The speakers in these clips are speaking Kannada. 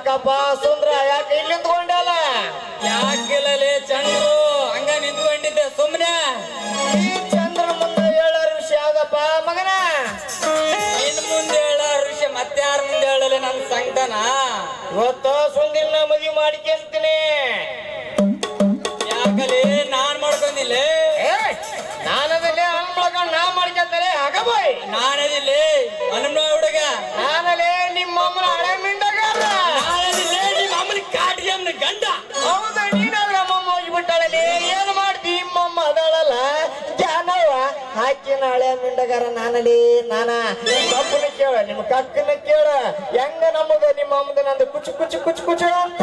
ಯಾಕಪ್ಪ ಸುಂದ್ರ ಯಾಕೆ ಇಲ್ಲಿ ನಿಂತ್ಕೊಂಡಲ್ಲ ಯಾಕಿಲ್ಲಲೇ ಚಂದ್ರು ಹಂಗ ನಿಂತ್ಕೊಂಡಿದ್ದೆ ಸುಮ್ನೆ ಈ ಚಂದ್ರನ ಮುಂದೆ ಹೇಳೋರ್ ವಿಷಯ ಯಾವ್ದಪ್ಪ ಮಗನ ಇನ್ ಮುಂದೆ ಹೇಳ ಋಷಿ ಮತ್ತೆ ಯಾರ ಮುಂದೆ ಹೇಳಲೆ ನನ್ ಸಂಕಟನ ಇವತ್ತು ಸುಂದಿನ ಮದುವೆ ಮಾಡಿಕೊಂತೀನಿ ಯಾಕಲೇ ನಾನ್ ಮಾಡ್ಕೊಂಡಿಲ್ಲ ನಾನದಲ್ಲಿ ಹಂಗ್ ಮಾಡ್ಕೊಂಡು ನಾ ಮಾಡ್ಕೊಂತಾರೆ ಹಗಬಾಯ್ ನಾನದಿಲ್ಲೇ ಹನುಮ ಹುಡುಗ ನಾನಲ್ಲಿ ನಿಮ್ಮ ಅಮ್ಮನ ಹಳೆ ಮಿಂಡಗಾರ ನಾನದಿಲ್ಲೇ ನಿಮ್ಮ ಅಮ್ಮನ ಕಾಟಿಗೆ ಅಮ್ಮನ ಗಂಡ ಹೌದ ನೀನಾದ್ರ ಅಮ್ಮಮ್ಮ ಹೋಗ್ಬಿಟ್ಟಾಳಲ್ಲಿ ಏನ್ ಮಾಡ್ತಿ ನಿಮ್ಮಮ್ಮ ಅದಾಳಲ್ಲ ಜಾನವ ಹಾಕಿ ನಾಳೆ ಮಿಂಡಗಾರ ನಾನಲ್ಲಿ ನಾನ ಕಪ್ಪನ ಕೇಳ ನಿಮ್ಮ ಕಕ್ಕನ ಕೇಳ ಹೆಂಗ ನಮ್ಮದು ನಿಮ್ಮ ಅಮ್ಮದ ನಂದು ಕುಚು ಕುಚು ಕುಚು ಕುಚು ಅಂತ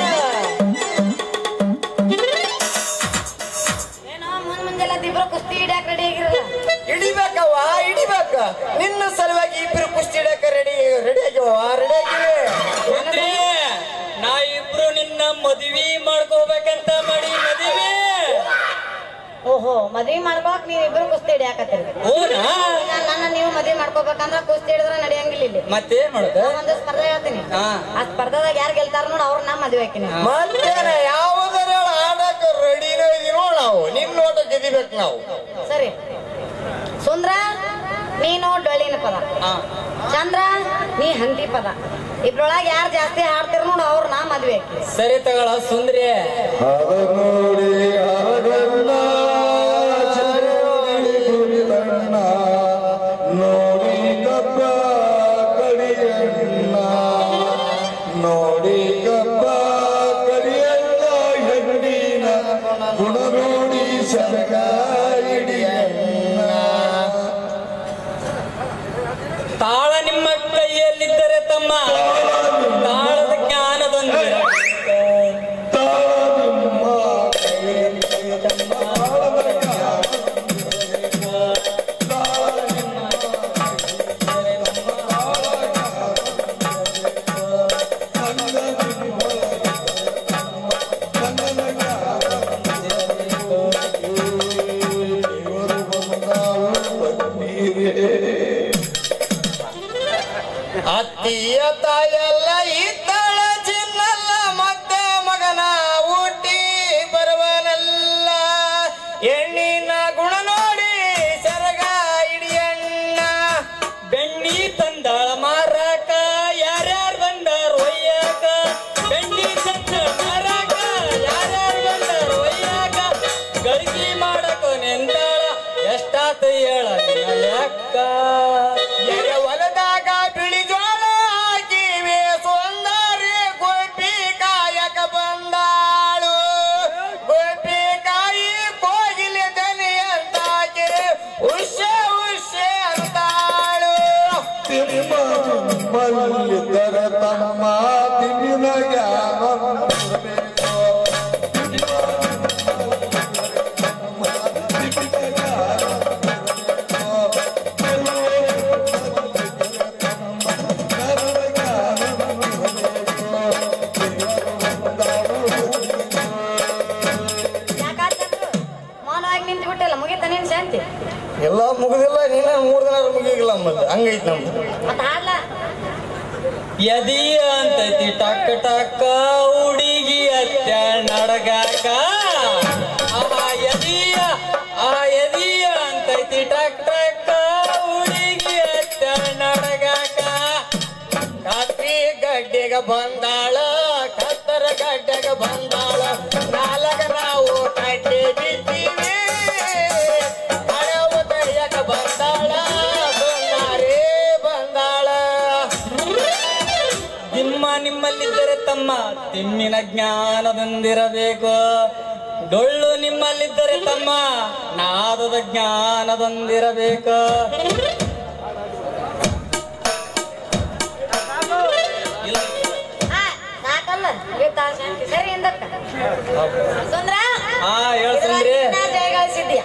ಏನೋ ಮುಂದ್ ಮುಂಜಾನೆ ಇಬ್ರು ಕುಸ್ತಿ ಹಿಡಿಯಾಕ ರೆಡಿ ಆಗಿರಲ್ಲ ಹಿಡಿಬೇಕವ್ವ ಹಿಡಿಬೇಕ ನಿನ್ನ ಸಲುವಾಗಿ ಇಬ್ರು ಕುಸ್ತಿ ಹಿಡಿಯಕ ರೆಡಿ ರೆಡಿ ಆಗ್ಯವ ರೆಡಿ ಆಗಿವೆ ಅಂದ್ರೆ ನಾ ಇಬ್ರು ನಿನ್ನ ಮದ್ವಿ ಮಾಡ್ಕೋಬೇಕಂತ ಮಾಡಿ ಮದ್ವಿ ಓಹೋ ಮದ್ವಿ ಮಾಡ್ಕೋಕ್ ನೀವ್ ಇಬ್ರು ಕುಸ್ತಿ ಹಿಡಿಯಾಕತ್ತೀರಿ ಹೂನಾ ಈಗ ನನ್ನ ನೀವು ಮದ್ವಿ ಮಾಡ್ಕೋಬೇಕಂದ್ರ ಕುಸ್ತಿ ಹಿಡಿದ್ರ ನಡೆಯಂಗಿಲ್ಲ ಇಲ್ಲಿ ಮತ್ತೇನ್ ಮಾಡುದ ನಾ ಒಂದು ಸ್ಪರ್ಧೆ ಹೇಳ್ತೀನಿ ಹಾ. ಆ ಸ್ಪರ್ಧಾದಾಗ ಯಾರು ಗೆಲ್ತಾರ ನೋಡ್ ಅವ್ರ ನಾ ಮದ್ವೆ ಹಾಕಿನಿ ಮತ್ತೇನ ಯಾವುದರ ಆಡಕ ರೆಡಿನ ಇದೀನೋ ನಾವು ನಿನ್ನ ನೋಟ ಗೆದಿಬೇಕು ನಾವು ಸರಿ ಸುಂದ್ರ ನೀನು ಡೊಳ್ಳಿನ ಪದ ಹಾ. ಚಂದ್ರ ನೀ ಹಂತಿ ಪದ ಇಬ್ರೊಳಗೆ ಯಾರು ಜಾಸ್ತಿ ಹಾಡ್ತಿರ ನೋಡು ಅವ್ರ ನಾ ಮದ್ವೆ ಹಾಕಿ ಸರಿ ತಗೊಳ ಸುಂದ್ರಿ ಹರನೋಡಿ ಹರಗಣ್ಣ ಚರಡಿ ಗುರಿದಣ್ಣ ನೋಡಿ ಕಬ್ಬ ಕಡಿಯಣ್ಣ ನೋಡಿ ಕಬ್ಬ ಕಡಿಯಣ್ಣ ಹೆಣ್ಣಿನ ಗುಣ ನೋಡಿ ಸರಗ ಹಿಡಿಯಣ್ಣ ತಾಳ ನಿಮ್ಮ ಕೈಯಲ್ಲಿದ್ದರೆ ತಮ್ಮ ತಾಳದ ಜ್ಞಾನದೊಂದಿಗೆ ತಾಳಮ್ಮ ಅತ್ತಿಯ ತಾಯಲ್ಲ ಇದ್ದಳ ಚಿನ್ನಲ್ಲ ಮತ್ತೆ ಮಗನ ಊಟಿ ಬರುವನಲ್ಲ ಹೆಣ್ಣಿನ ಗುಣ ನೋಡಿ ಸರಗ ಹಿಡಿಯಣ್ಣ ಬೆಣ್ಣಿ ತಂದಾಳ ಮಾರಾಕ ಯಾರ್ಯಾರು ಬಂದಾರ ಒಯ್ಯಾಕ ಬೆಣ್ಣಿ ತಂದಾಳ ಮಾರಾಕ ಯಾರ್ಯಾರು ಬಂದಾರ ಒಯ್ಯಾಕ ಗಳಿಕೆ ಮಾಡಕ ನಿಂತಾಳ ಎಷ್ಟಾತ ಹೇಳ ನಿನ್ನ ಲೆಕ್ಕ ಎರೆ ಹೊಲದಾಗ ಬಿಳಿ ಜೋಳ ಹಾಕಿವೆ ಸೊಂದಾರಿ ಗೋಪಿ ಕಾಯಕ ಬಂದಾಳು ಗೋಪಿ ಕಾಯಿ ಕೋಗಿಲೆ ದನಿ ಅಂತಾಕೆ ಉಷೆ ಉಷೆ ಅಂತಾಳು ತಿಮ್ಮ ಮಲ್ಲಿದ್ದರ ತಮ್ಮ ತಿಮ್ಮಿನ ಜ್ಞಾನ ಬರಬೇಕು. ಯಾಕಾದ್ರು ಮೌನವಾಗಿ ನಿಂತು ಬಿಟ್ಟಿಲ್ಲ ಮುಗಿತ ನಿನ್ ಶಾಂತಿ ಎಲ್ಲ ಮುಗಿದಿಲ್ಲ ನೀನ ಮೂರ್ ದಿನ ಮುಗಿಗಿಲ್ಲ ಮತ್ತೆ ಹಂಗೈತಿ ನಮ್ದು ಮತ್ತ ಹಾಡ್ಲ ಎದಿಯ ಅಂತೈತಿ ಟಕ್ ಟಕ್ಕ ಹುಡುಗಿ ಅತ್ಯ ನಡಗಾಕ ಆಹಾ ಎದಿಯ ಆ ಎದಿಯ ಅಂತೈತಿ ಟಕ್ ಟಕ್ಕ ಹುಡುಗಿ ಅತ್ಯ ನಡಗಾಕ ಕತ್ತಿ ಗಡ್ಡೆಗ ಬಂದಾಳ ಕತ್ತರ ಗಡ್ಡೆಗ ಬಂದಾಳ ನಾಲಗ ನಾವು ಕಟ್ಟಿ ಬಿದ್ದೀವಿ ಹಳೆವು ದಯ್ಯಕ ಬಂದಾಳ ಬಂದಾರೇ ಬಂದಾಳ ನಿಮ್ಮ ನಿಮ್ಮಲ್ಲಿದ್ದರೆ ತಮ್ಮ ತಿಮ್ಮಿನ ಜ್ಞಾನದೊಂದಿರಬೇಕು ಡೊಳ್ಳು ನಿಮ್ಮಲ್ಲಿದ್ದರೆ ತಮ್ಮ ನಾದದ ಜ್ಞಾನದೊಂದಿರಬೇಕು ಇಲ್ಲ ಹಾ ಸಾಕಲ್ಲ ಮುಗಿತ ಶಾಂತಿ ಸರಿ ಎಂದಕ್ಕ ಸುಂದ್ರ ಹಾ ಹೇಳ್ ಸುಂದ್ರಿ. ಜಯ ಗಳಿಸಿದ್ಯಾ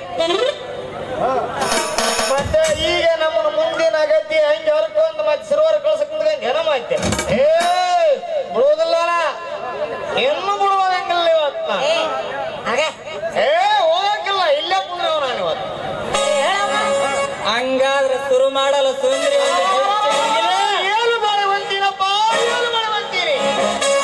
ಮತ್ತೆ ಈಗ ನಮ್ಮನ್ನ ಮುಂದಿನ ಅಗತ್ಯ ಹೆಂಗೆ ಹೊರಕೊಂಡು ಮತ್ತೆ ಸರ್ವರ್ ಕಳ್ಸಕ್ ಮುಂದೆ ಜನ ಮಾಹಿತಿ ಏ ಬಿಡುವುದಿಲ್ಲ ಇನ್ನು ಬಿಡುವಂಗಿಲ್ಲ ಇವತ್ತು ಏ ಹಾಗೆ ಏ ಹೋಗಕ್ಕಿಲ್ಲ ಇಲ್ಲೇ ಕುಂದ್ರವ ನಾನು ಇವತ್ತು ಹೇಳಮ್ಮ ಹಂಗಾದ್ರೆ ಶುರು ಮಾಡಲು ಸುಂದ್ರಿ ಒಂದು ಹೆಜ್ಜೆ ಇಲ್ಲ. ಏನು ಮಾಡುವಂತೀನಪ್ಪ ಏನು ಮಾಡುವಂತೀರಿ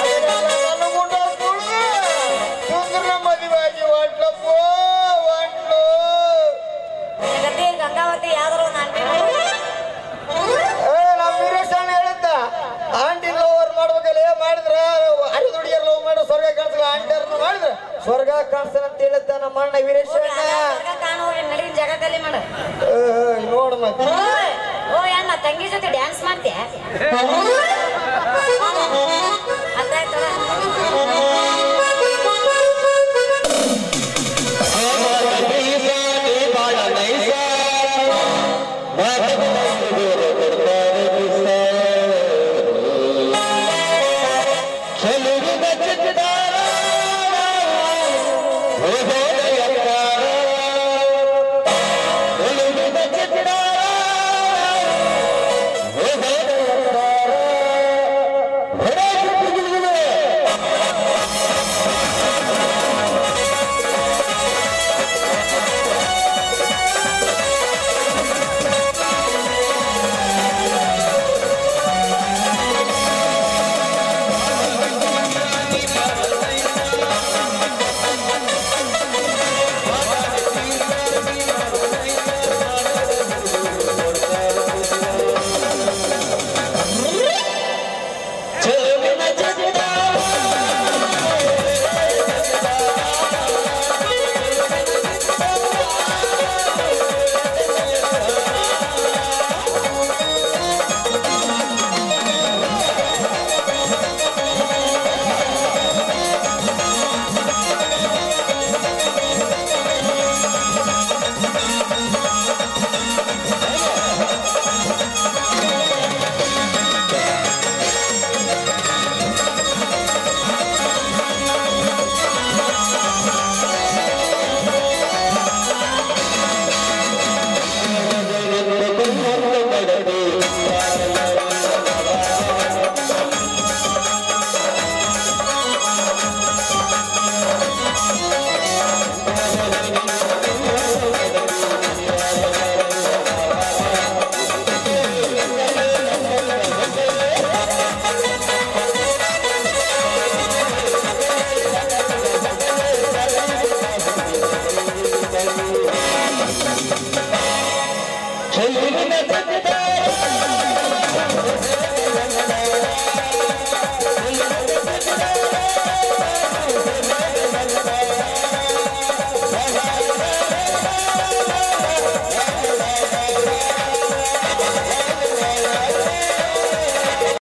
ಕಾಣಿಸ್ತಾನ ಅಂತ ಹೇಳಿದ್ದ ನಮ್ಮ ಅಣ್ಣ ವೀರೇಶಣ್ಣ ಕಾಣೋ ನಡಿ ಜಾಗ ಖಾಲಿ ಮಾಡು ನೋಡ ಮತ್ತೆ ಓಯ್, ಓ ಅಣ್ಣ ತಂಗಿ ಜೊತೆ ಡ್ಯಾನ್ಸ್ ಮಾಡ್ತೀಯ ಅದಾಯ್ತಲ್ಲ ಚೆಲುವಿನ ಚಿತ್ರ